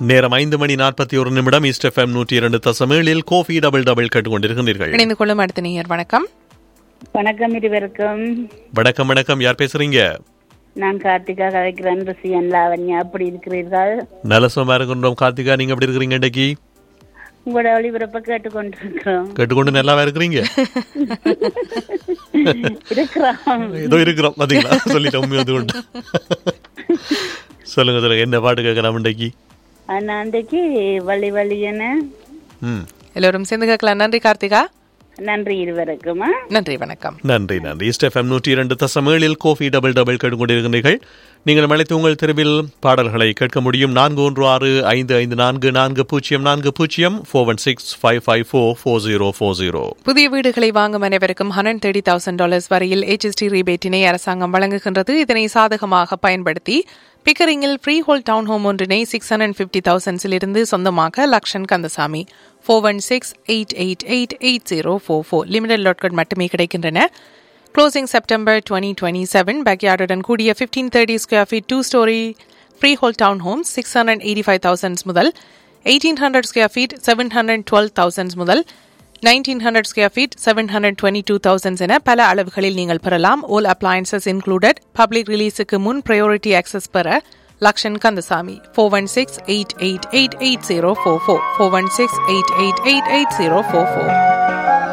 நேரம் ஐந்து மணி நாற்பத்தி ஒரு நிமிடம் ஈஸ்ட் எஃப்எம் நூற்றி இரண்டு தசமேழில் கோஃபி டபுள் டபுள் கேட்டுக்கொண்டிருக்கிறீர்கள் இணைந்து கொள்ளும் அடுத்த நேயர் வணக்கம் வணக்கம் இருவருக்கும் வணக்கம் வணக்கம் யார் பேசுறீங்க நான் கார்த்திகா கதைக்கிறேன் ருசியன் லாவண்யா அப்படி இருக்கிறீர்கள் நலசமா இருக்கின்றோம் கார்த்திகா நீங்க எப்படி இருக்கிறீங்க இன்னைக்கு உங்களோட ஒளிபரப்ப கேட்டுக்கொண்டிருக்கிறோம் கேட்டுக்கொண்டு நல்லாவா இருக்கிறீங்க இருக்கிறோம் ஏதோ இருக்கிறோம் பாத்தீங்களா சொல்லிட்டு உண்மை வந்து கொண்டு சொல்லுங்க சொல்லுங்க என்ன பாட்டு கேட்கலாம் இன்னைக்கு ஆனா அன்றைக்கு வள்ளி வள்ளியன ம் எல்லோரும் சேர்ந்து கேட்கலாம் நன்றி கார்த்திகா நன்றி இருவருக்குமா நன்றி வணக்கம் நன்றி நன்றி ஈஸ்ட் எஃப்எம் நூற்றி இரண்டு தசமேழில் கோஃபி டபுள் டபுள் கேட்டுக்கொண்டிருக்கிறீர்கள் நீங்கள் அழைத்து உங்கள் தெருவில் பாடல்களை கேட்க முடியும் நான்கு ஒன்று ஆறு ஐந்து ஐந்து நான்கு நான்கு பூஜ்ஜியம் நான்கு பூஜ்ஜியம் four one six five five four four zero four zero புதிய வீடுகளை வாங்கும் அனைவருக்கும் ஹண்ட்ரட் தேர்ட்டி தௌசண்ட் டாலர்ஸ் வரையில் HST ரீபேட்டினை அரசாங்கம் வழங்குகின்றது இதனை சாதகமாக பயன்படுத்தி பிக்கரிங்கில் ஃப்ரீ ஹோல் டவுன் ஹோம் ஒன்றினை சிக்ஸ் ஹண்ட்ரட் ஃபிஃப்டி தௌசண்ட்ஸிலிருந்து சொந்தமாக்க Lakshan Kandasamy four one six eight eight eight eight zero four four limited லாட்கள் மட்டுமே கிடைக்கின்றன closing September twenty twenty seven பேக்யார்டுடன் கூடிய fifteen thirty square feet two story free freehold townhome six hundred eighty five thousands முதல் eighteen hundred square feet seven hundred twelve thousands முதல் nineteen hundred square feet seven hundred twenty two thousands என பல அளவுகளில் நீங்கள் பெறலாம் ஓல் appliances included public ரிலீஸுக்கு முன் priority access பெற Lakshan Kandasamy four one six eight eight eight eight zero four four four one six eight eight eight eight zero four four